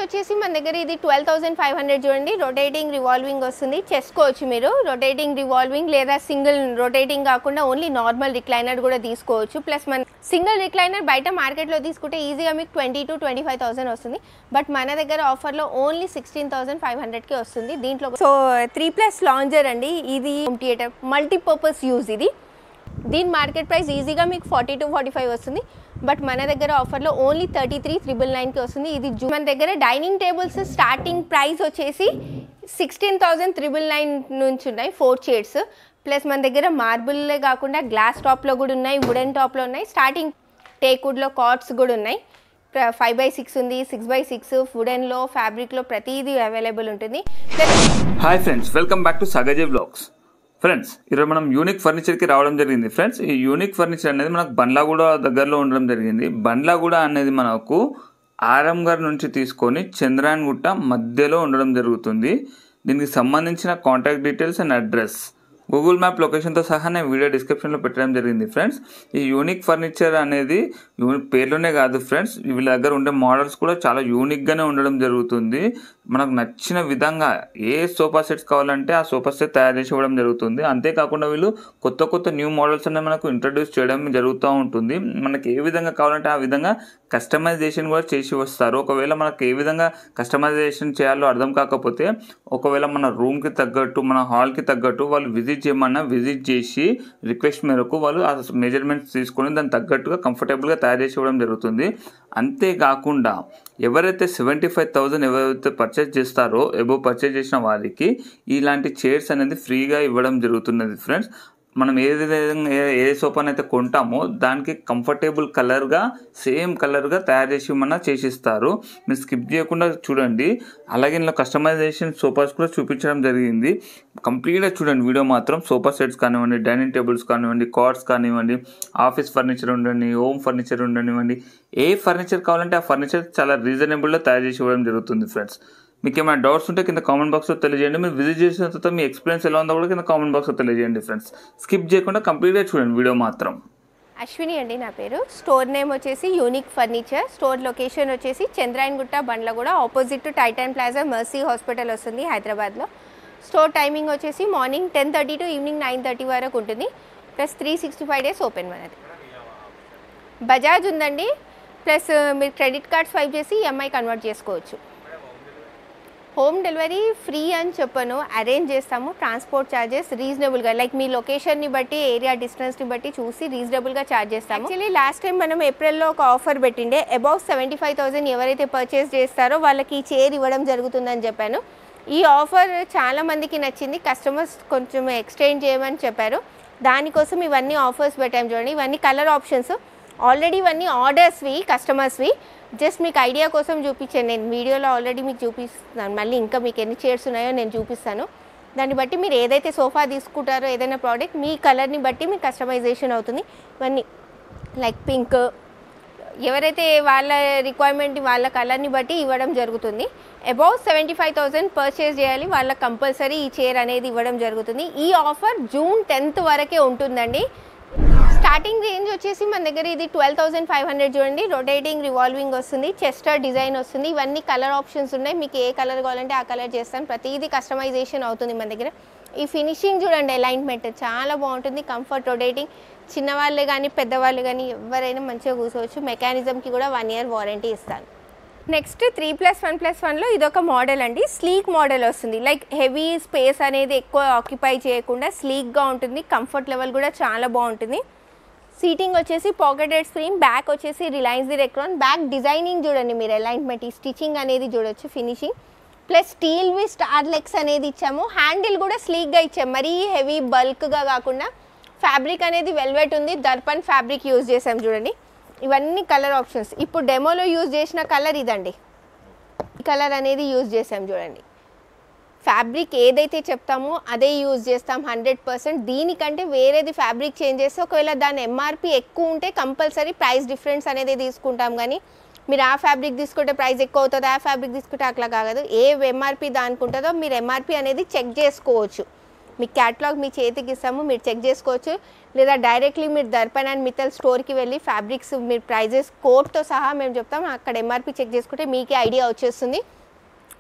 వచ్చేసి మన దగ్గర ఇది ట్వెల్వ్ థౌసండ్ ఫైవ్ హండ్రెడ్ చూడండి రొటేటింగ్ రివాల్వింగ్ వస్తుంది చేసుకోవచ్చు మీరు రొటేటింగ్ రివాల్వింగ్ లేదా సింగిల్ రొటేటింగ్ కాకుండా ఓన్లీ నార్మల్ రిక్లైనర్ కూడా తీసుకోవచ్చు ప్లస్ మన సింగిల్ రిక్లైనర్ బయట మార్కెట్లో తీసుకుంటే ఈజీగా మీకు twenty to twenty five thousand వస్తుంది బట్ మన దగ్గర ఆఫర్లో ఓన్లీ సిక్స్టీన్ థౌసండ్ ఫైవ్ హండ్రెడ్కి వస్తుంది దీంట్లో సో త్రీ ప్లస్ లాంజర్ అండి ఇది హోమ్ థియేటర్ మల్టీపర్పస్ యూజ్ ఇది దీని మార్కెట్ ప్రైస్ ఈజీగా మీకు ఫార్టీ టు ఫార్టీ ఫైవ్ వస్తుంది బట్ మన దగ్గర ఆఫర్లో ఓన్లీ థర్టీ త్రీ త్రిబుల్ నైన్కి వస్తుంది ఇది జూ మన దగ్గర డైనింగ్ టేబుల్స్ స్టార్టింగ్ ప్రైస్ వచ్చేసి సిక్స్టీన్ థౌజండ్ త్రిబుల్ నైన్ నుంచి ఉన్నాయి ఫోర్ చైర్స్ ప్లస్ మన దగ్గర మార్బుల్లే కాకుండా గ్లాస్ టాప్లో కూడా ఉన్నాయి వుడెన్ టాప్లో ఉన్నాయి స్టార్టింగ్ టేక్వుడ్లో కార్డ్స్ కూడా ఉన్నాయి ఫైవ్ బై సిక్స్ ఉంది సిక్స్ బై సిక్స్ వుడెన్లో ఫ్యాబ్రిక్లో ప్రతిదీ అవైలబుల్ ఉంటుంది plus hi friends welcome back to సగజే బ్లాగ్స్ ఫ్రెండ్స్ ఈరోజు మనం యూనిక్ ఫర్నిచర్కి రావడం జరిగింది ఫ్రెండ్స్ ఈ యూనిక్ ఫర్నిచర్ అనేది మనకు బండ్లాగూడ దగ్గరలో ఉండడం జరిగింది బండ్లాగూడ అనేది మనకు ఆరంగర్ నుంచి తీసుకొని చంద్రాయన్గుట్ట మధ్యలో ఉండడం జరుగుతుంది దీనికి సంబంధించిన contact details and address Google map లొకేషన్తో సహా నేను వీడియో డిస్క్రిప్షన్లో పెట్టడం జరిగింది ఫ్రెండ్స్ ఈ యూనిక్ ఫర్నిచర్ అనేది యూ- పేర్లోనే కాదు ఫ్రెండ్స్ వీళ్ళ దగ్గర ఉండే మోడల్స్ కూడా చాలా యూనిక్గానే ఉండడం జరుగుతుంది మనకు నచ్చిన విధంగా ఏ సోఫా సెట్స్ కావాలంటే ఆ సోఫా సెట్ తయారు చేసి ఇవ్వడం జరుగుతుంది అంతేకాకుండా వీళ్ళు కొత్త కొత్త న్యూ మోడల్స్ అనేవి మనకు ఇంట్రడ్యూస్ చేయడం జరుగుతూ ఉంటుంది మనకి ఏ విధంగా కావాలంటే ఆ విధంగా కస్టమైజేషన్ కూడా చేసి వస్తారు ఒకవేళ మనకు ఏ విధంగా కస్టమైజేషన్ చేయాలో అర్థం కాకపోతే ఒకవేళ మన రూమ్కి తగ్గట్టు మన హాల్కి తగ్గట్టు వాళ్ళు విజిట్ చేయమన్నా విజిట్ చేసి రిక్వెస్ట్ మేరకు వాళ్ళు ఆ మెజర్మెంట్స్ తీసుకొని దానికి తగ్గట్టుగా కంఫర్టబుల్గా తయారు చేసి ఇవ్వడం జరుగుతుంది అంతేకాకుండా ఎవరైతే సెవెంటీ ఫైవ్ థౌజండ్ ఎవరైతే పర్చేస్ చేస్తారో ఎబో పర్చేస్ చేసిన వారికి ఇలాంటి చైర్స్ అనేది ఫ్రీగా ఇవ్వడం జరుగుతున్నది ఫ్రెండ్స్ మనం ఏ విధంగా ఏ- ఏ సోఫాని అయితే కొంటామో దానికి కంఫర్టబుల్ కలర్గా సేమ్ కలర్గా తయారు చేసి మన చేసిస్తారు మీరు స్కిప్ చేయకుండా చూడండి అలాగే ఇందులో కస్టమైజేషన్ సోఫాస్ కూడా చూపించడం జరిగింది కంప్లీట్గా చూడండి వీడియో మాత్రం సోఫా సెట్స్ కానివ్వండి డైనింగ్ టేబుల్స్ కానివ్వండి కార్డ్స్ కానివ్వండి ఆఫీస్ ఫర్నిచర్ ఉండని హోమ్ ఫర్నిచర్ ఉండనివ్వండి ఏ ఫర్నిచర్ కావాలంటే ఆ ఫర్నిచర్ చాలా రీజనబుల్లో తయారు చేసి ఇవ్వడం జరుగుతుంది ఫ్రెండ్స్ మీకు ఏమైనా డౌట్స్ ఉంటే కింద కామెంట్ బాక్స్లో తెలియజేయండి మీరు విజిట్ చేసిన తర్వాత మీ ఎక్స్పీరియన్స్ ఎలా ఉందో కూడా కింద కామెంట్ బాక్స్లో తెలియజేయండి ఫ్రెండ్స్ స్కిప్ చేయకుండా కంప్లీట్గా చూడండి వీడియో మాత్రం అశ్విని అండి నా పేరు స్టోర్ నేమ్ వచ్చేసి యూనిక్ ఫర్నిచర్ స్టోర్ లొకేషన్ వచ్చేసి Chandrayangutta Bandlaguda opposite to Titan Plaza Mercy hospital వస్తుంది హైదరాబాద్లో స్టోర్ టైమింగ్ వచ్చేసి morning ten thirty to evening nine thirty వరకు ఉంటుంది plus three sixty five days open మనది బజాజ్ ఉందండి ప్లస్ మీరు క్రెడిట్ కార్డ్ స్వైప్ చేసి ఈఎంఐ కన్వర్ట్ చేసుకోవచ్చు హోమ్ డెలివరీ ఫ్రీ అని చెప్పను అరేంజ్ చేస్తాము ట్రాన్స్పోర్ట్ ఛార్జెస్ రీజనబుల్గా లైక్ మీ లొకేషన్ని బట్టి ఏరియా డిస్టెన్స్ని బట్టి చూసి రీజనబుల్గా ఛార్జ్ చేస్తాము యాక్చువల్లీ లాస్ట్ టైం మనం ఏప్రిల్లో ఒక ఆఫర్ పెట్టిండే అబౌవ్ సెవెంటీ ఫైవ్ థౌసండ్ ఎవరైతే పర్చేస్ చేస్తారో వాళ్ళకి ఈ చైర్ ఇవ్వడం జరుగుతుందని చెప్పాను ఈ ఆఫర్ చాలా మందికి నచ్చింది కస్టమర్స్ కొంచెం ఎక్స్టెండ్ చేయమని చెప్పారు దానికోసం ఇవన్నీ ఆఫర్స్ పెట్టాము చూడండి ఇవన్నీ కలర్ ఆప్షన్స్ ఆల్రెడీ ఇవన్నీ ఆర్డర్స్వి కస్టమర్స్వి జస్ట్ మీకు ఐడియా కోసం చూపించాను నేను వీడియోలో ఆల్రెడీ మీకు చూపిస్తున్నాను మళ్ళీ ఇంకా మీకు ఎన్ని చైర్స్ ఉన్నాయో నేను చూపిస్తాను దాన్ని బట్టి మీరు ఏదైతే సోఫా తీసుకుంటారో ఏదైనా ప్రోడక్ట్ మీ కలర్ని బట్టి మీకు కస్టమైజేషన్ అవుతుంది ఇవన్నీ లైక్ పింక్ ఎవరైతే వాళ్ళ రిక్వైర్మెంట్ వాళ్ళ కలర్ని బట్టి ఇవ్వడం జరుగుతుంది above seventy five thousand purchase చేయాలి వాళ్ళకి కంపల్సరీ ఈ చైర్ అనేది ఇవ్వడం జరుగుతుంది ఈ ఆఫర్ జూన్ టెన్త్ వరకే ఉంటుందండి స్టార్టింగ్ రేంజ్ వచ్చేసి మన దగ్గర ఇది ట్వెల్వ్ థౌసండ్ ఫైవ్ హండ్రెడ్ చూడండి రొటేటింగ్ రివాల్వింగ్ వస్తుంది చెస్టర్ డిజైన్ వస్తుంది ఇవన్నీ కలర్ ఆప్షన్స్ ఉన్నాయి మీకు ఏ కలర్ కావాలంటే ఆ కలర్ చేస్తాను ప్రతిదీ కస్టమైజేషన్ అవుతుంది మన దగ్గర ఈ ఫినిషింగ్ చూడండి అలైన్మెంట్ చాలా బాగుంటుంది కంఫర్ట్ రొటేటింగ్ చిన్నవాళ్ళు కానీ పెద్దవాళ్ళు కానీ ఎవరైనా మంచిగా కూర్చోవచ్చు మెకానిజంకి కూడా వన్ ఇయర్ వారంటీ ఇస్తాను next three plus one plus వన్లో ఇదొక మోడల్ అండి స్లీక్ మోడల్ వస్తుంది లైక్ హెవీ స్పేస్ అనేది ఎక్కువ ఆక్యుపై చేయకుండా స్లీక్గా ఉంటుంది కంఫర్ట్ లెవెల్ కూడా చాలా బాగుంటుంది సీటింగ్ వచ్చేసి పాకెటెడ్ స్క్రీన్ బ్యాక్ వచ్చేసి రిలయన్స్ ది రెక్రాన్ బ్యాక్ డిజైనింగ్ చూడండి మీరు అలైన్మెంట్ ఈ స్టిచ్చింగ్ అనేది చూడొచ్చు finishing plus steel V star legs అనేది ఇచ్చాము హ్యాండిల్ కూడా స్లీక్గా ఇచ్చాము మరీ హెవీ బల్క్గా కాకుండా ఫ్యాబ్రిక్ అనేది వెల్వెట్ ఉంది దర్పన్ ఫ్యాబ్రిక్ యూజ్ చేసాం చూడండి ఇవన్నీ కలర్ ఆప్షన్స్ ఇప్పుడు డెమోలో యూజ్ చేసిన కలర్ ఇదండి ఈ కలర్ అనేది యూజ్ చేసాం చూడండి ఫ్యాబ్రిక్ ఏదైతే చెప్తామో అదే యూజ్ చేస్తాం హండ్రెడ్ పర్సెంట్ దీనికంటే వేరేది ఫ్యాబ్రిక్ చేంజ్ చేస్తే ఒకవేళ దాని ఎంఆర్పి ఎక్కువ ఉంటే కంపల్సరీ ప్రైస్ డిఫరెన్స్ అనేది తీసుకుంటాం కానీ మీరు ఆ ఫ్యాబ్రిక్ తీసుకుంటే ప్రైస్ ఎక్కువ అవుతుంది ఆ ఫ్యాబ్రిక్ తీసుకుంటే అట్లా కాదు ఏ ఎంఆర్పి దానికి ఉంటుందో మీరు ఎంఆర్పి అనేది చెక్ చేసుకోవచ్చు మీ క్యాటలాగ్ మీ చేతికి ఇస్తాము మీరు చెక్ చేసుకోవచ్చు లేదా డైరెక్ట్లీ మీరు దర్పన్ అండ్ మిత్తల్ స్టోర్కి వెళ్ళి ఫ్యాబ్రిక్స్ మీరు ప్రైజెస్ కోడ్తో సహా మేము చెప్తాం అక్కడ ఎంఆర్పి చెక్ చేసుకుంటే మీకే ఐడియా వచ్చేస్తుంది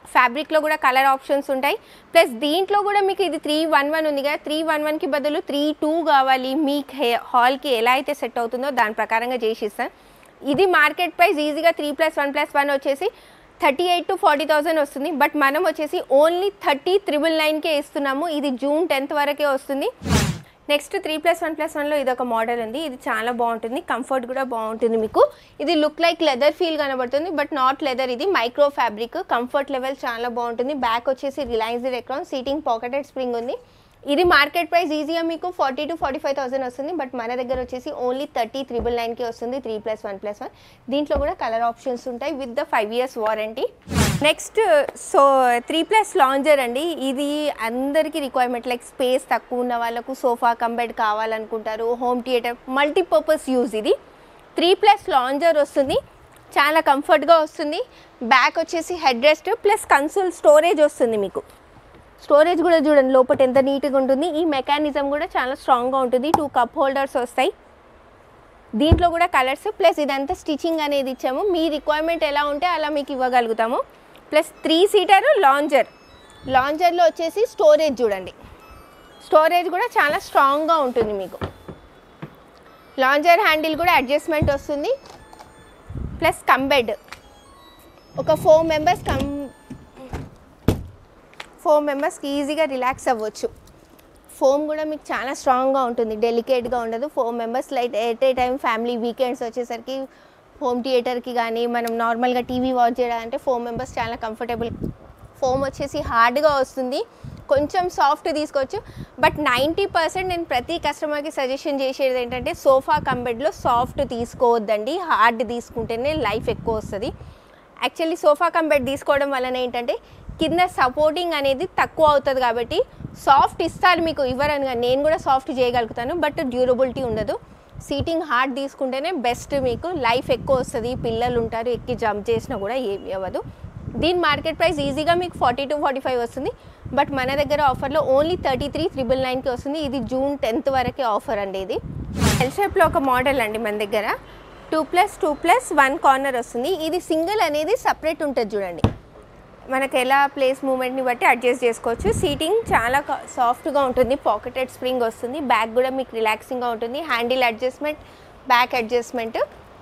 ఫ్యాబ్రిక్లో కూడా కలర్ ఆప్షన్స్ ఉంటాయి ప్లస్ దీంట్లో కూడా మీకు ఇది త్రీ వన్ వన్ ఉంది కదా త్రీ వన్ వన్కి బదులు త్రీ టూ కావాలి మీ హాల్కి ఎలా అయితే సెట్ అవుతుందో దాని ప్రకారంగా చేసి ఇస్తాను ఇది మార్కెట్ ప్రైస్ ఈజీగా three plus one plus one వచ్చేసి thirty eight to forty thousand వస్తుంది బట్ మనం వచ్చేసి ఓన్లీ థర్టీ త్రిబుల్ నైన్కే ఇస్తున్నాము ఇది జూన్ టెన్త్ వరకే వస్తుంది next three plus one plus వన్లో ఇది ఒక మోడల్ ఉంది ఇది చాలా బాగుంటుంది కంఫర్ట్ కూడా బాగుంటుంది మీకు ఇది లుక్ లైక్ లెదర్ ఫీల్ కనబడుతుంది బట్ నాట్ లెదర్ ఇది మైక్రో ఫ్యాబ్రిక్ కంఫర్ట్ లెవెల్ చాలా బాగుంటుంది బ్యాక్ వచ్చేసి Reliance Recron seating pocketed spring ఉంది ఇది మార్కెట్ ప్రైస్ ఈజీగా మీకు forty to forty five thousand వస్తుంది బట్ మన దగ్గర వచ్చేసి ఓన్లీ థర్టీ త్రిబుల్ నైన్కి వస్తుంది three plus one plus one దీంట్లో కూడా కలర్ ఆప్షన్స్ ఉంటాయి with the five years warranty next so three plus lounger అండి ఇది అందరికీ రిక్వైర్మెంట్ లైక్ స్పేస్ తక్కువ ఉన్న వాళ్ళకు సోఫా కంబెడ్ కావాలనుకుంటారు హోమ్ థియేటర్ మల్టీపర్పస్ యూజ్ ఇది త్రీ ప్లస్ లాంజర్ వస్తుంది చాలా కంఫర్ట్గా వస్తుంది బ్యాక్ వచ్చేసి head rest plus console storage వస్తుంది మీకు స్టోరేజ్ కూడా చూడండి లోపల ఎంత నీట్గా ఉంటుంది ఈ మెకానిజం కూడా చాలా స్ట్రాంగ్గా ఉంటుంది టూ కప్ హోల్డర్స్ వస్తాయి దీంట్లో కూడా కలర్స్ ప్లస్ ఇదంతా స్టిచ్చింగ్ అనేది ఇచ్చాము మీ రిక్వైర్మెంట్ ఎలా ఉంటే అలా మీకు ఇవ్వగలుగుతాము ప్లస్ త్రీ సీటర్ లాంజర్ లాంజర్లో వచ్చేసి స్టోరేజ్ చూడండి స్టోరేజ్ కూడా చాలా స్ట్రాంగ్గా ఉంటుంది మీకు లాంజర్ హ్యాండిల్ కూడా అడ్జస్ట్మెంట్ వస్తుంది ప్లస్ కంబెడ్ ఒక ఫోర్ మెంబర్స్ కం ఫోర్ మెంబర్స్కి ఈజీగా రిలాక్స్ అవ్వచ్చు ఫోమ్ కూడా మీకు చాలా స్ట్రాంగ్గా ఉంటుంది డెలికేట్గా ఉండదు four members light at a time family weekends వచ్చేసరికి హోమ్ థియేటర్కి కానీ మనం నార్మల్గా టీవీ వాచ్ చేయాలంటే ఫోర్ మెంబర్స్ చాలా కంఫర్టబుల్ ఫోమ్ వచ్చేసి హార్డ్గా వస్తుంది కొంచెం సాఫ్ట్ తీసుకోవచ్చు బట్ నైంటీ పర్సెంట్ నేను ప్రతి కస్టమర్కి సజెషన్ చేసేది ఏంటంటే సోఫా కంబెడ్లో సాఫ్ట్ తీసుకోవద్దండి హార్డ్ తీసుకుంటేనే లైఫ్ ఎక్కువ వస్తుంది యాక్చువల్లీ సోఫా కంబెడ్ తీసుకోవడం వలన ఏంటంటే కింద సపోర్టింగ్ అనేది తక్కువ అవుతుంది కాబట్టి సాఫ్ట్ ఇస్తారు మీకు ఇవ్వరని కాదు. నేను కూడా సాఫ్ట్ చేయగలుగుతాను బట్ డ్యూరబిలిటీ ఉండదు సీటింగ్ హార్డ్ తీసుకుంటేనే బెస్ట్ మీకు లైఫ్ ఎక్కువ వస్తుంది పిల్లలు ఉంటారు ఎక్కి జంప్ చేసినా కూడా ఏమి అవ్వదు దీని మార్కెట్ ప్రైస్ ఈజీగా మీకు ఫార్టీ టు ఫార్టీ ఫైవ్ వస్తుంది బట్ మన దగ్గర ఆఫర్లో ఓన్లీ థర్టీ త్రీ త్రిబుల్ నైన్కి వస్తుంది ఇది జూన్ టెన్త్ వరకే ఆఫర్ అండి ఇది ఎల్ షేప్లో ఒక మోడల్ అండి మన దగ్గర two plus two plus one corner వస్తుంది ఇది సింగిల్ అనేది సపరేట్ ఉంటుంది చూడండి మనకు ఎలా ప్లేస్ మూమెంట్ని బట్టి అడ్జస్ట్ చేసుకోవచ్చు సీటింగ్ చాలా సాఫ్ట్గా ఉంటుంది పాకెటెడ్ స్ప్రింగ్ వస్తుంది బ్యాక్ కూడా మీకు రిలాక్సింగ్గా ఉంటుంది హ్యాండిల్ అడ్జస్ట్మెంట్ బ్యాక్ అడ్జస్ట్మెంట్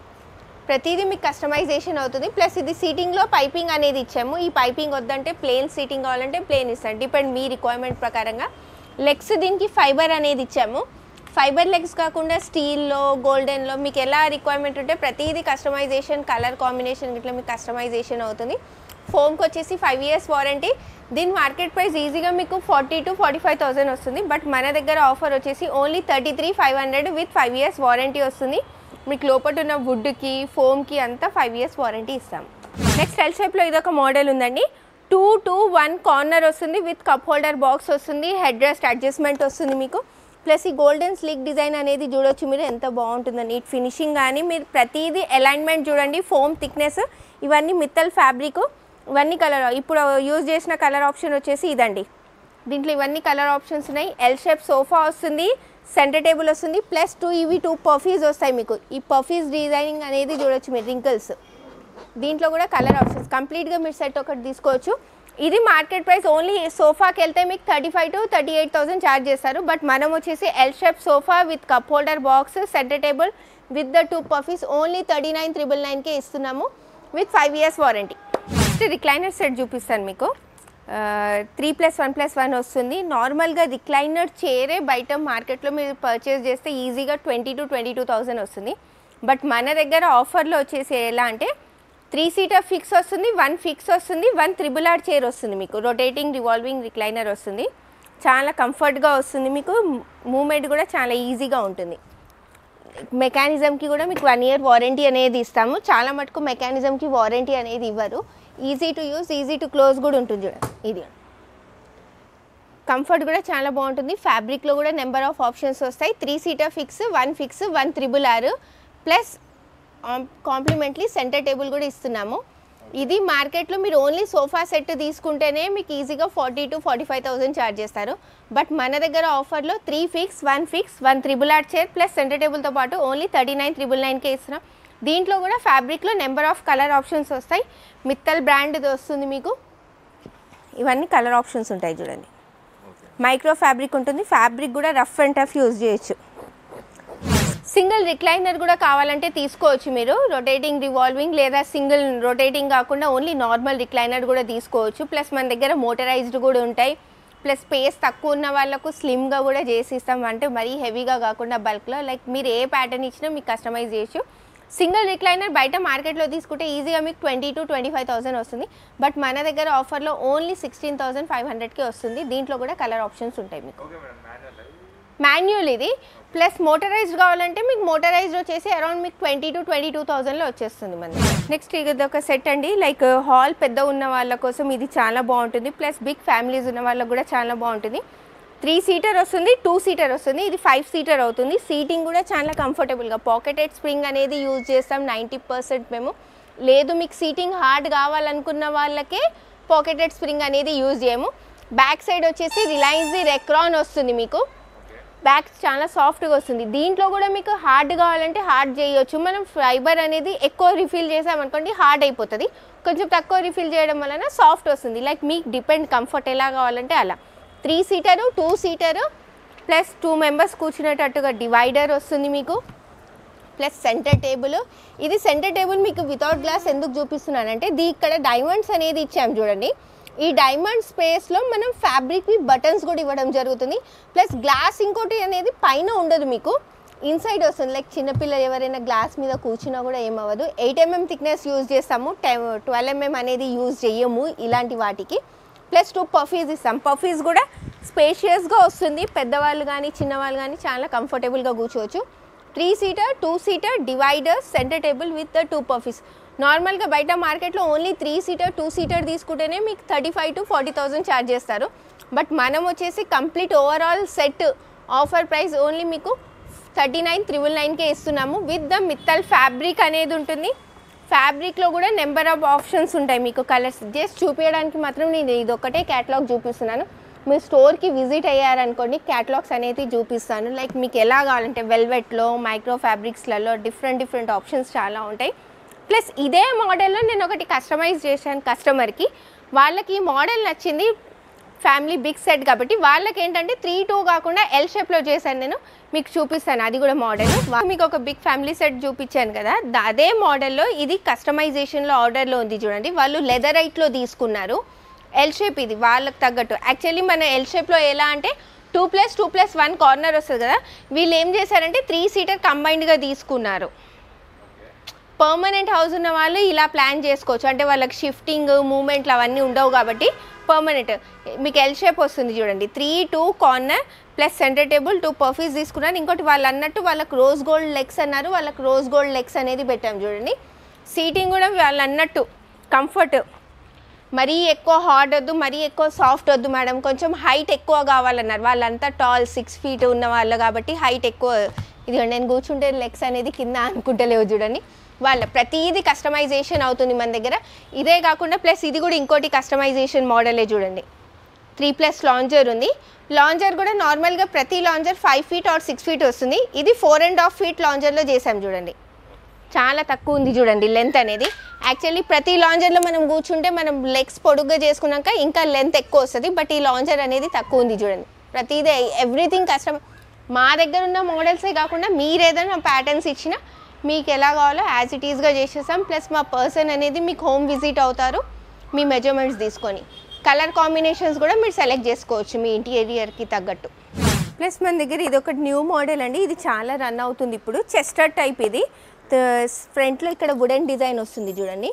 ప్రతిదీ మీకు కస్టమైజేషన్ అవుతుంది ప్లస్ ఇది సీటింగ్లో పైపింగ్ అనేది ఇచ్చాము ఈ పైపింగ్ వద్దంటే ప్లేన్ సీటింగ్ కావాలంటే ప్లేన్ ఇస్తాం డిపెండ్ మీ రిక్వైర్మెంట్ ప్రకారంగా లెగ్స్ దీనికి ఫైబర్ అనేది ఇచ్చాము ఫైబర్ లెగ్స్ కాకుండా స్టీల్లో గోల్డెన్లో మీకు ఎలా రిక్వైర్మెంట్ ఉంటే ప్రతిదీ కస్టమైజేషన్ కలర్ కాంబినేషన్ ఇట్లా మీకు కస్టమైజేషన్ అవుతుంది ఫోమ్కి వచ్చేసి ఫైవ్ ఇయర్స్ వారంటీ దీని మార్కెట్ ప్రైస్ ఈజీగా మీకు forty to forty five thousand వస్తుంది బట్ మన దగ్గర ఆఫర్ వచ్చేసి only thirty three five hundred with five years warranty వస్తుంది మీకు లోపల ఉన్న వుడ్కి ఫోమ్కి అంతా ఫైవ్ ఇయర్స్ వారంటీ ఇస్తాం నెక్స్ట్ ఎల్ షేప్లో ఇదొక మోడల్ ఉందండి టూ టూ వన్ కార్నర్ వస్తుంది విత్ కప్ హోల్డర్ బాక్స్ వస్తుంది హెడ్ రెస్ట్ అడ్జస్ట్మెంట్ వస్తుంది మీకు ప్లస్ ఈ గోల్డెన్ స్లీక్ డిజైన్ అనేది చూడొచ్చు మీరు ఎంత బాగుంటుందో నీట్ ఫినిషింగ్ కానీ మీరు ప్రతిదీ అలైన్మెంట్ చూడండి ఫోమ్ థిక్నెస్ ఇవన్నీ మిత్తల్ ఫ్యాబ్రిక్ ఇవన్నీ కలర్ ఇప్పుడు యూజ్ చేసిన కలర్ ఆప్షన్ వచ్చేసి ఇదండి దీంట్లో ఇవన్నీ కలర్ ఆప్షన్స్ ఉన్నాయి ఎల్ షేప్ సోఫా వస్తుంది సెంటర్ టేబుల్ వస్తుంది ప్లస్ టూ ఇవి టూ పర్ఫీస్ వస్తాయి మీకు ఈ పర్ఫీస్ డిజైనింగ్ అనేది చూడొచ్చు మీరు రింకిల్స్ దీంట్లో కూడా కలర్ ఆప్షన్స్ కంప్లీట్గా మీరు సెట్ ఒకటి తీసుకోవచ్చు ఇది మార్కెట్ ప్రైస్ ఓన్లీ సోఫాకి వెళ్తే మీకు thirty five to thirty eight thousand charge చేస్తారు బట్ మనం వచ్చేసి L shape sofa with cup holder box centre table with the two puffies only thirty nine triple నైన్కే ఇస్తున్నాము with five years warranty next recliner set చూపిస్తాను మీకు three plus one plus one వస్తుంది నార్మల్గా recliner చైరే బయట మార్కెట్లో మీరు పర్చేస్ చేస్తే ఈజీగా twenty to twenty two thousand వస్తుంది బట్ మన దగ్గర ఆఫర్లో వచ్చేసి ఎలా అంటే త్రీ సీటర్ ఫిక్స్ వస్తుంది వన్ ఫిక్స్ వస్తుంది వన్ త్రిబుల్ ఆర్ చైర్ వస్తుంది మీకు రొటేటింగ్ రివాల్వింగ్ రిక్లైనర్ వస్తుంది చాలా కంఫర్ట్గా వస్తుంది మీకు మూమెంట్ కూడా చాలా ఈజీగా ఉంటుంది మెకానిజంకి కూడా మీకు వన్ ఇయర్ వారంటీ అనేది ఇస్తాము చాలా మటుకు మెకానిజంకి వారంటీ అనేది ఇవ్వరు easy to use easy to close కూడా ఉంటుంది చూడండి ఇది కంఫర్ట్ కూడా చాలా బాగుంటుంది ఫ్యాబ్రిక్లో కూడా నెంబర్ ఆఫ్ ఆప్షన్స్ వస్తాయి three seater fix one fix one triple R plus complimentary centre table కూడా ఇస్తున్నాము ఇది మార్కెట్లో మీరు ఓన్లీ సోఫా సెట్ తీసుకుంటేనే మీకు ఈజీగా forty to forty five thousand charge చేస్తారు బట్ మన దగ్గర ఆఫర్లో three fix one fix one triple R chair plus centre టేబుల్తో పాటు ఓన్లీ థర్టీ నైన్ త్రిబుల్ నైన్కే ఇస్తున్నాం దీంట్లో కూడా ఫ్యాబ్రిక్లో నెంబర్ ఆఫ్ కలర్ ఆప్షన్స్ వస్తాయి మిత్తల్ బ్రాండ్ది వస్తుంది మీకు ఇవన్నీ కలర్ ఆప్షన్స్ ఉంటాయి చూడండి మైక్రో ఫ్యాబ్రిక్ ఉంటుంది ఫ్యాబ్రిక్ కూడా రఫ్ అండ్ టఫ్ యూజ్ చేయొచ్చు సింగిల్ రిక్లైనర్ కూడా కావాలంటే తీసుకోవచ్చు మీరు రొటేటింగ్ రివాల్వింగ్ లేదా సింగిల్ రొటేటింగ్ కాకుండా ఓన్లీ నార్మల్ రిక్లైనర్ కూడా తీసుకోవచ్చు ప్లస్ మన దగ్గర మోటరైజ్డ్ కూడా ఉంటాయి ప్లస్ స్పేస్ తక్కువ ఉన్న వాళ్ళకు స్లిమ్గా కూడా చేసి ఇస్తాం అంటే మరీ హెవీగా కాకుండా బల్క్లో లైక్ మీరు ఏ ప్యాటర్న్ ఇచ్చినా మీకు కస్టమైజ్ చేయొచ్చు సింగిల్ రిక్లైనర్ బయట మార్కెట్లో తీసుకుంటే ఈజీగా మీకు twenty to twenty five thousand వస్తుంది బట్ మన దగ్గర ఆఫర్లో ఓన్లీ సిక్స్టీన్ థౌసండ్ ఫైవ్ హండ్రెడ్కి వస్తుంది దీంట్లో కూడా కలర్ ఆప్షన్స్ ఉంటాయి మీకు మాన్యువల్ ఇది ప్లస్ మోటరైజ్డ్ కావాలంటే మీకు మోటరైజ్డ్ వచ్చేసి అరౌండ్ మీకు ట్వంటీ టు ట్వంటీ టూ థౌజండ్లో వచ్చేస్తుంది మనకి నెక్స్ట్ ఇది ఒక సెట్ అండి లైక్ హాల్ పెద్ద ఉన్న వాళ్ళ కోసం ఇది చాలా బాగుంటుంది ప్లస్ బిగ్ ఫ్యామిలీస్ ఉన్న వాళ్ళకి కూడా చాలా బాగుంటుంది త్రీ సీటర్ వస్తుంది టూ సీటర్ వస్తుంది ఇది ఫైవ్ సీటర్ అవుతుంది సీటింగ్ కూడా చాలా కంఫర్టబుల్గా పాకెటెడ్ స్ప్రింగ్ అనేది యూజ్ చేస్తాం నైంటీ పర్సెంట్ మేము లేదు మీకు సీటింగ్ హార్డ్ కావాలనుకున్న వాళ్ళకే పాకెటెడ్ స్ప్రింగ్ అనేది యూజ్ చేయము బ్యాక్ సైడ్ వచ్చేసి రిలయన్స్ది రెక్రాన్ వస్తుంది మీకు బ్యాక్ చాలా సాఫ్ట్గా వస్తుంది దీంట్లో కూడా మీకు హార్డ్ కావాలంటే హార్డ్ చేయొచ్చు మనం ఫైబర్ అనేది ఎక్కువ రిఫిల్ చేసామనుకోండి హార్డ్ అయిపోతుంది కొంచెం తక్కువ రిఫిల్ చేయడం వలన సాఫ్ట్ వస్తుంది లైక్ మీకు డిపెండ్ కంఫర్ట్ ఎలా కావాలంటే అలా three seater two seater plus two members కూర్చునేటట్టుగా డివైడర్ వస్తుంది మీకు ప్లస్ సెంటర్ టేబుల్ ఇది సెంటర్ టేబుల్ మీకు వితౌట్ గ్లాస్ ఎందుకు చూపిస్తున్నానంటే దీ ఇక్కడ డైమండ్స్ అనేది ఇచ్చాం చూడండి ఈ డైమండ్ స్పేస్లో మనం ఫ్యాబ్రిక్వి బటన్స్ కూడా ఇవ్వడం జరుగుతుంది ప్లస్ గ్లాస్ ఇంకోటి అనేది పైన ఉండదు మీకు ఇన్సైడ్ వస్తుంది లైక్ చిన్నపిల్లలు ఎవరైనా గ్లాస్ మీద కూర్చున్నా కూడా ఏమవ్వదు ఎయిట్ ఎంఎం థిక్నెస్ యూజ్ చేస్తాము టెన్ ట్వెల్వ్ ఎంఎం అనేది యూజ్ చేయము ఇలాంటి వాటికి ప్లస్ టూ పఫీస్ ఇస్తాం పఫీస్ కూడా స్పేషియస్గా వస్తుంది పెద్దవాళ్ళు కానీ చిన్నవాళ్ళు కానీ చాలా కంఫర్టబుల్గా కూర్చోవచ్చు three seater two seater divider centre table with the two puffies నార్మల్గా బయట మార్కెట్లో only three seater two seater తీసుకుంటేనే మీకు thirty five to forty thousand charge చేస్తారు బట్ మనం వచ్చేసి complete overall set offer price only మీకు థర్టీ నైన్ త్రిబుల్ నైన్కే ఇస్తున్నాము విత్ ద మిత్తల్ ఫ్యాబ్రిక్ అనేది ఉంటుంది ఫ్యాబ్రిక్లో కూడా నెంబర్ ఆఫ్ ఆప్షన్స్ ఉంటాయి మీకు కలర్స్ జస్ట్ చూపించడానికి మాత్రం నేను ఇది ఒకటే క్యాటలాగ్ చూపిస్తున్నాను మీరు స్టోర్కి విజిట్ అయ్యారనుకోండి క్యాటలాగ్స్ అనేది చూపిస్తాను లైక్ మీకు ఎలా కావాలంటే వెల్వెట్లో మైక్రో ఫ్యాబ్రిక్స్లలో డిఫరెంట్ డిఫరెంట్ ఆప్షన్స్ చాలా ఉంటాయి ప్లస్ ఇదే మోడల్లో నేను ఒకటి కస్టమైజ్ చేశాను కస్టమర్కి వాళ్ళకి ఈ మోడల్ నచ్చింది ఫ్యామిలీ బిగ్ సెట్ కాబట్టి వాళ్ళకి ఏంటంటే త్రీ టూ కాకుండా ఎల్ షేప్లో చేశాను నేను మీకు చూపిస్తాను అది కూడా మోడల్ మీకు ఒక బిగ్ ఫ్యామిలీ సెట్ చూపించాను కదా ద- అదే మోడల్లో ఇది కస్టమైజేషన్లో ఆర్డర్లో ఉంది చూడండి వాళ్ళు లెదర్ రైట్లో తీసుకున్నారు ఎల్ షేప్ ఇది వాళ్ళకి తగ్గట్టు యాక్చువల్లీ మన ఎల్ షేప్లో ఎలా అంటే two plus two plus one corner వస్తుంది కదా వీళ్ళు ఏం చేశారంటే త్రీ సీటర్ కంబైన్డ్గా తీసుకున్నారు పర్మనెంట్ హౌస్ ఉన్న వాళ్ళు ఇలా ప్లాన్ చేసుకోవచ్చు అంటే వాళ్ళకి షిఫ్టింగ్ మూమెంట్లు అవన్నీ ఉండవు కాబట్టి పర్మనెంట్ మీకు ఎల్ షేప్ వస్తుంది చూడండి three two corner plus centre table two puffies తీసుకున్నారు ఇంకోటి వాళ్ళు అన్నట్టు వాళ్ళకి రోజ్ గోల్డ్ లెగ్స్ అన్నారు వాళ్ళకి రోజ్ గోల్డ్ లెగ్స్ అనేది పెట్టాం చూడండి సీటింగ్ కూడా వాళ్ళు అన్నట్టు కంఫర్ట్ మరీ ఎక్కువ హార్డ్ వద్దు మరీ ఎక్కువ సాఫ్ట్ వద్దు మేడం కొంచెం హైట్ ఎక్కువ కావాలన్నారు వాళ్ళంతా టాల్ సిక్స్ ఫీట్ ఉన్న వాళ్ళు కాబట్టి హైట్ ఎక్కువ ఇది నేను కూర్చుంటే లెగ్స్ అనేది కింద అనుకుంటలేవు చూడండి వాళ్ళ ప్రతిదీ కస్టమైజేషన్ అవుతుంది మన దగ్గర ఇదే కాకుండా ప్లస్ ఇది కూడా ఇంకోటి కస్టమైజేషన్ మోడలే చూడండి త్రీ ప్లస్ లాంజర్ ఉంది లాంజర్ కూడా నార్మల్గా ప్రతి lounger five feet or six feet వస్తుంది ఇది ఫోర్ అండ్ హాఫ్ ఫీట్ లాంజర్లో చేసాం చూడండి చాలా తక్కువ ఉంది చూడండి లెంత్ అనేది యాక్చువల్లీ ప్రతి లాంజర్లో మనం కూర్చుంటే మనం లెగ్స్ పొడుగ్గా చేసుకున్నాక ఇంకా లెంత్ ఎక్కువ వస్తుంది బట్ ఈ లాంజర్ అనేది తక్కువ ఉంది చూడండి ప్రతిదీ ఎవ్రీథింగ్ కస్టమ్ మా దగ్గర ఉన్న మోడల్సే కాకుండా మీరు ఏదైనా ప్యాటర్న్స్ ఇచ్చినా మీకు ఎలా కావాలో యాజ్ ఇట్ ఈస్గా చేసేస్తాం ప్లస్ మా పర్సన్ అనేది మీకు హోమ్ విజిట్ అవుతారు మీ మెజర్మెంట్స్ తీసుకొని కలర్ కాంబినేషన్స్ కూడా మీరు సెలెక్ట్ చేసుకోవచ్చు మీ ఇంటీరియర్కి తగ్గట్టు ప్లస్ మన దగ్గర ఇది ఒక న్యూ మోడల్ అండి ఇది చాలా రన్ అవుతుంది ఇప్పుడు చెస్టర్ టైప్ ఇది ఫ్రంట్లో ఇక్కడ వుడెన్ డిజైన్ వస్తుంది చూడండి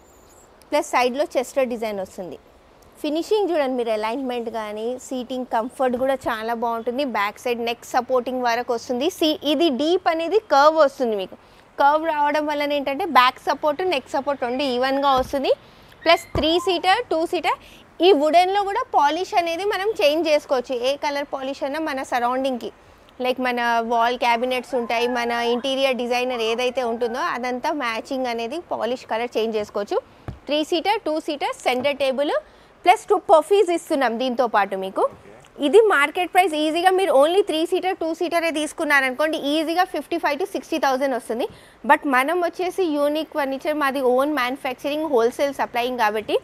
ప్లస్ సైడ్లో చెస్టర్ డిజైన్ వస్తుంది ఫినిషింగ్ చూడండి మీరు అలైన్మెంట్ కానీ సీటింగ్ కంఫర్ట్ కూడా చాలా బాగుంటుంది బ్యాక్ సైడ్ నెక్ సపోర్టింగ్ వరకు వస్తుంది సీ ఇది డీప్ అనేది కర్వ్ వస్తుంది మీకు కర్వ్ రావడం వలన ఏంటంటే బ్యాక్ సపోర్ట్ నెక్ సపోర్ట్ రెండు ఈవెన్గా వస్తుంది plus three seater two seater ఈ వుడెన్లో కూడా పాలిష్ అనేది మనం చేంజ్ చేసుకోవచ్చు ఏ కలర్ పాలిష్ అన్నా మన సరౌండింగ్కి లైక్ మన వాల్ క్యాబినెట్స్ ఉంటాయి మన ఇంటీరియర్ డిజైనర్ ఏదైతే ఉంటుందో అదంతా మ్యాచింగ్ అనేది పాలిష్ కలర్ చేంజ్ చేసుకోవచ్చు three seater two seater centre table plus two puffies ఇస్తున్నాం దీంతో పాటు మీకు ఇది మార్కెట్ ప్రైస్ ఈజీగా మీరు ఓన్లీ త్రీ సీటర్ టూ సీటరే తీసుకున్నారనుకోండి ఈజీగా fifty five to sixty thousand వస్తుంది బట్ మనం వచ్చేసి యూనిక్ ఫర్నిచర్ మాది ఓన్ మ్యానుఫ్యాక్చరింగ్ హోల్సేల్ సప్లయింగ్ కాబట్టి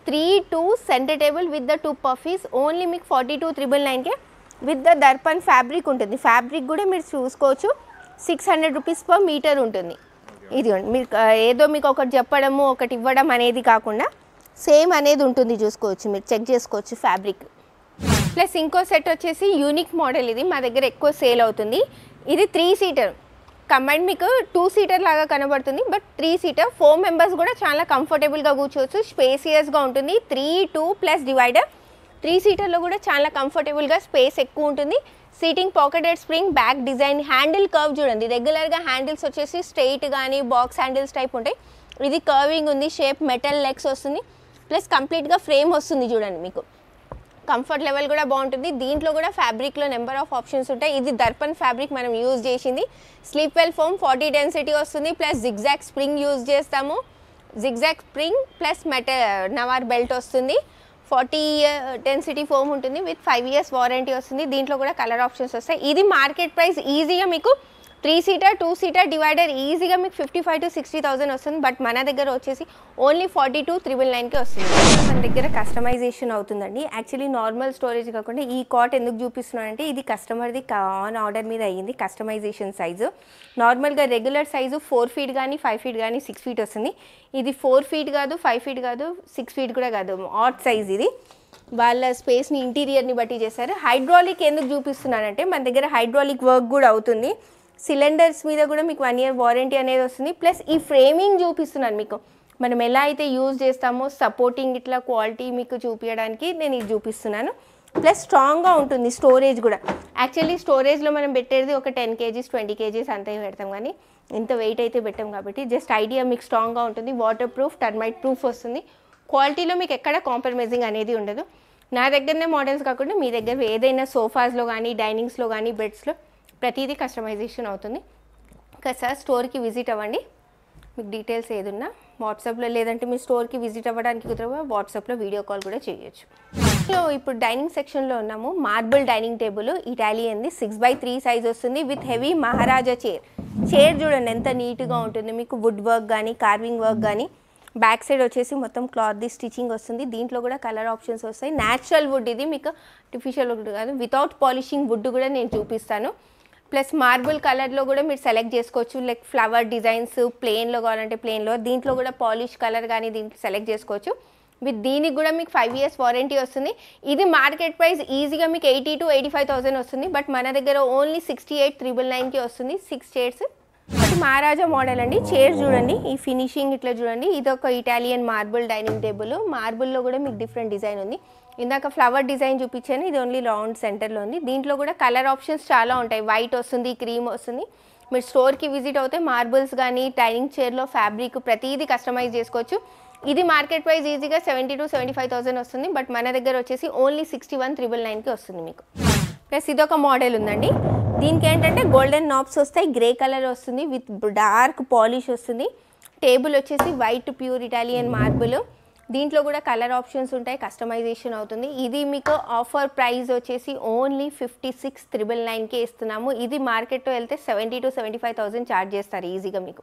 three two centre table with the two puffies only మీకు ఫార్టీ టూ త్రిబుల్ నైన్కే విత్ ద దర్పన్ ఫ్యాబ్రిక్ ఉంటుంది ఫ్యాబ్రిక్ కూడా మీరు చూసుకోవచ్చు six hundred rupees per metre ఉంటుంది ఇది మీరు ఆ, ఏదో మీకు ఒకటి చెప్పడము ఒకటి ఇవ్వడం అనేది కాకుండా సేమ్ అనేది ఉంటుంది చూసుకోవచ్చు మీరు చెక్ చేసుకోవచ్చు ఫ్యాబ్రిక్ ప్లస్ ఇంకో సెట్ వచ్చేసి యూనిక్ మోడల్ ఇది మా దగ్గర ఎక్కువ సేల్ అవుతుంది ఇది త్రీ సీటర్ కంబైన్ మీకు టూ సీటర్ లాగా కనబడుతుంది but three seater four members కూడా చాలా కంఫర్టబుల్గా కూర్చోవచ్చు స్పేసియస్గా ఉంటుంది three two plus divider three సీటర్లో కూడా చాలా కంఫర్టబుల్గా స్పేస్ ఎక్కువ ఉంటుంది seating pocketed spring back design handle curve చూడండి రెగ్యులర్గా హ్యాండిల్స్ వచ్చేసి స్ట్రైట్ కానీ బాక్స్ హ్యాండిల్స్ టైప్ ఉంటాయి ఇది కర్వింగ్ ఉంది షేప్ మెటల్ లెగ్స్ వస్తుంది ప్లస్ కంప్లీట్గా ఫ్రేమ్ వస్తుంది చూడండి మీకు కంఫర్ట్ లెవెల్ కూడా బాగుంటుంది దీంట్లో కూడా ఫ్యాబ్రిక్లో నెంబర్ ఆఫ్ ఆప్షన్స్ ఉంటాయి ఇది దర్పన్ ఫ్యాబ్రిక్ మనం యూజ్ చేసింది sleep well foam forty density వస్తుంది ప్లస్ జిగ్జాక్ స్ప్రింగ్ యూజ్ చేస్తాము జిగ్జాక్ స్ప్రింగ్ ప్లస్ మెట నవార్ బెల్ట్ వస్తుంది ఫార్టీ డెన్సిటీ ఫోమ్ ఉంటుంది విత్ ఫైవ్ ఇయర్స్ వారంటీ వస్తుంది దీంట్లో కూడా కలర్ ఆప్షన్స్ వస్తాయి ఇది మార్కెట్ ప్రైస్ ఈజీగా మీకు three seater two seater divider ఈజీగా మీకు fifty five to sixty thousand వస్తుంది బట్ మన దగ్గర వచ్చేసి ఓన్లీ ఫార్టీ టూ త్రిబుల్ నైన్కి వస్తుంది మన దగ్గర కస్టమైజేషన్ అవుతుందండి యాక్చువల్లీ నార్మల్ స్టోరేజ్ కాకుండా ఈ కాట్ ఎందుకు చూపిస్తున్నానంటే ఇది కస్టమర్ది ఆన్ ఆర్డర్ మీద అయ్యింది కస్టమైజేషన్ సైజు నార్మల్గా రెగ్యులర్ సైజు ఫోర్ ఫీట్ కానీ ఫైవ్ ఫీట్ కానీ సిక్స్ ఫీట్ వస్తుంది ఇది ఫోర్ ఫీట్ కాదు ఫైవ్ ఫీట్ కాదు సిక్స్ ఫీట్ కూడా కాదు ఆట్ సైజ్ ఇది వాళ్ళ స్పేస్ని ఇంటీరియర్ని బట్టి చేశారు హైడ్రాలిక్ ఎందుకు చూపిస్తున్నానంటే మన దగ్గర హైడ్రాలిక్ వర్క్ కూడా అవుతుంది సిలిండర్స్ మీద కూడా మీకు వన్ ఇయర్ వారంటీ అనేది వస్తుంది ప్లస్ ఈ ఫ్రేమింగ్ చూపిస్తున్నాను మీకు మనం ఎలా అయితే యూజ్ చేస్తామో సపోర్టింగ్ ఇట్లా క్వాలిటీ మీకు చూపించడానికి నేను ఇది చూపిస్తున్నాను ప్లస్ స్ట్రాంగ్గా ఉంటుంది స్టోరేజ్ కూడా యాక్చువల్లీ స్టోరేజ్లో మనం పెట్టేది ఒక టెన్ కేజీస్ ట్వంటీ కేజీస్ అంతే పెడతాం కానీ ఇంత వెయిట్ అయితే పెట్టాం కాబట్టి జస్ట్ ఐడియా మీకు స్ట్రాంగ్గా ఉంటుంది వాటర్ ప్రూఫ్ టర్మైట్ ప్రూఫ్ వస్తుంది క్వాలిటీలో మీకు ఎక్కడ కాంప్రమైజింగ్ అనేది ఉండదు నా దగ్గరనే మోడల్స్ కాకుండా మీ దగ్గర ఏదైనా సోఫాస్లో కానీ డైనింగ్స్లో కానీ బెడ్స్లో ప్రతిదీ కస్టమైజేషన్ అవుతుంది ఇంకా సార్ స్టోర్కి విజిట్ అవ్వండి మీకు డీటెయిల్స్ ఏదున్నా వాట్సాప్లో లేదంటే మీ స్టోర్కి విజిట్ అవ్వడానికి కుదరవా వాట్సాప్లో వీడియో కాల్ కూడా చేయొచ్చు సో ఇప్పుడు డైనింగ్ సెక్షన్లో ఉన్నాము మార్బుల్ డైనింగ్ టేబుల్ ఇటాలియన్ది సిక్స్ బై త్రీ సైజ్ వస్తుంది with heavy Maharaja chair chair చూడండి ఎంత నీట్గా ఉంటుంది మీకు వుడ్ వర్క్ కానీ కార్వింగ్ వర్క్ కానీ బ్యాక్ సైడ్ వచ్చేసి మొత్తం క్లాత్ది స్టిచ్చింగ్ వస్తుంది దీంట్లో కూడా కలర్ ఆప్షన్స్ వస్తాయి న్యాచురల్ వుడ్ ఇది మీకు ఆర్టిఫిషియల్ వుడ్ కాదు వితౌట్ పాలిషింగ్ వుడ్ కూడా నేను చూపిస్తాను ప్లస్ మార్బుల్ కలర్లో కూడా మీరు సెలెక్ట్ చేసుకోవచ్చు లైక్ ఫ్లవర్ డిజైన్స్ ప్లెయిన్లో కావాలంటే ప్లెయిన్లో దీంట్లో కూడా పాలిష్ కలర్ కానీ దీంట్లో సెలెక్ట్ చేసుకోవచ్చు విత్ దీనికి కూడా మీకు ఫైవ్ ఇయర్స్ వారంటీ వస్తుంది ఇది మార్కెట్ ప్రైస్ ఈజీగా మీకు eighty to eighty five thousand వస్తుంది బట్ మన దగ్గర ఓన్లీ సిక్స్టీ ఎయిట్ త్రిబుల్ నైన్కి వస్తుంది సిక్స్ చైర్స్ అది మహారాజా మోడల్ అండి చైర్ చూడండి ఈ ఫినిషింగ్ ఇట్లా చూడండి ఇది ఒక ఇటాలియన్ మార్బుల్ డైనింగ్ టేబుల్ మార్బుల్లో కూడా మీకు డిఫరెంట్ డిజైన్ ఉంది ఇందాక ఫ్లవర్ డిజైన్ చూపించాను ఇది ఓన్లీ రౌండ్ సెంటర్లో ఉంది దీంట్లో కూడా కలర్ ఆప్షన్స్ చాలా ఉంటాయి వైట్ వస్తుంది క్రీమ్ వస్తుంది మీరు స్టోర్కి విజిట్ అవుతే మార్బుల్స్ కానీ డైనింగ్ చైర్లో ఫ్యాబ్రిక్ ప్రతిదీ కస్టమైజ్ చేసుకోవచ్చు ఇది మార్కెట్ ప్రైస్ ఈజీగా seventy to seventy five thousand వస్తుంది బట్ మన దగ్గర వచ్చేసి ఓన్లీ సిక్స్టీ వన్ త్రిబుల్ నైన్కి వస్తుంది మీకు ప్లస్ ఇదొక మోడల్ ఉందండి దీనికి ఏంటంటే గోల్డెన్ నాబ్స్ వస్తాయి గ్రే కలర్ వస్తుంది విత్ డార్క్ పాలిష్ వస్తుంది టేబుల్ వచ్చేసి వైట్ ప్యూర్ ఇటాలియన్ మార్బుల్ దీంట్లో కూడా కలర్ ఆప్షన్స్ ఉంటాయి కస్టమైజేషన్ అవుతుంది ఇది మీకు ఆఫర్ ప్రైస్ వచ్చేసి ఓన్లీ ఫిఫ్టీ సిక్స్ త్రిబుల్ నైన్కే ఇస్తున్నాము ఇది మార్కెట్లో వెళ్తే seventy to seventy five thousand charge చేస్తారు ఈజీగా మీకు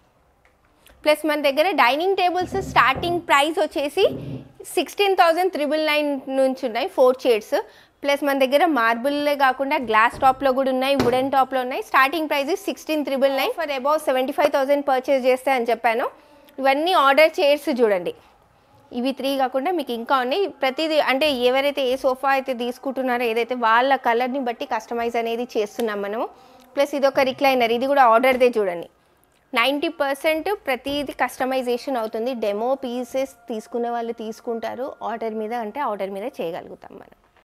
ప్లస్ మన దగ్గర డైనింగ్ టేబుల్స్ స్టార్టింగ్ ప్రైస్ వచ్చేసి సిక్స్టీన్ థౌజండ్ త్రిబుల్ నైన్ నుంచి ఉన్నాయి ఫోర్ చైర్స్ ప్లస్ మన దగ్గర మార్బుల్లే కాకుండా గ్లాస్ టాప్లో కూడా ఉన్నాయి వుడెన్ టాప్లో ఉన్నాయి starting price sixteen triple nine for above seventy five thousand purchase చేస్తే అని చెప్పాను ఇవన్నీ ఆర్డర్ చైర్స్ చూడండి ఇవి త్రీ కాకుండా మీకు ఇంకా ఉన్నాయి ప్రతిదీ అంటే ఎవరైతే ఏ సోఫా అయితే తీసుకుంటున్నారో ఏదైతే వాళ్ళ కలర్ని బట్టి కస్టమైజ్ అనేది చేస్తున్నాం మనము ప్లస్ ఇది ఒక రిక్లైనర్ ఇది కూడా ఆర్డర్దే చూడండి నైంటీ పర్సెంట్ ప్రతిదీ కస్టమైజేషన్ అవుతుంది డెమో పీసెస్ తీసుకునే వాళ్ళు తీసుకుంటారు ఆర్డర్ మీద అంటే ఆర్డర్ మీద చేయగలుగుతాం మనం